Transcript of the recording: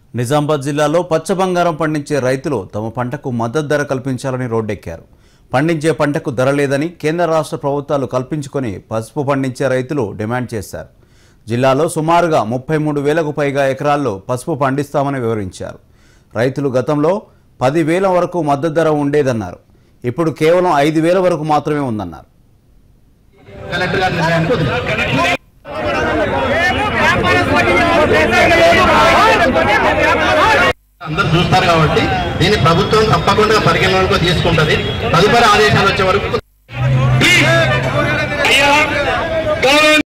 నిజామాబాద్ జిల్లాలో పచ్చ బంగారం పండించే రైతులు తమ పంటకు మద్దతు ధర కల్పించాలని రోడ్డెక్కారు పండించే పంటకు ధర లేదని కేంద్ర రాష్ట్ర ప్రభుత్వాలు కల్పించుకొని పసుపు పండించే రైతులు డిమాండ్ చేశారు జిల్లాలో సుమారుగా ముప్పై మూడు వేలకు పైగా ఎకరాల్లో పసుపు పండిస్తామని వివరించారు రైతులు గతంలో పదివేల వరకు మద్దతు ధర ఉండేదన్నారు ఇప్పుడు కేవలం ఐదు వేల వరకు మాత్రమే ఉందన్నారు కలెక్టర్ గారి నిర్ణయానికి వదిలేయండి. అందరూ చూస్తారు కాబట్టి దీన్ని ప్రభుత్వం తప్పకుండా పరిగణలోకి తీసుకుంటది తదుపరి ఆదేశాలు వచ్చే వరకు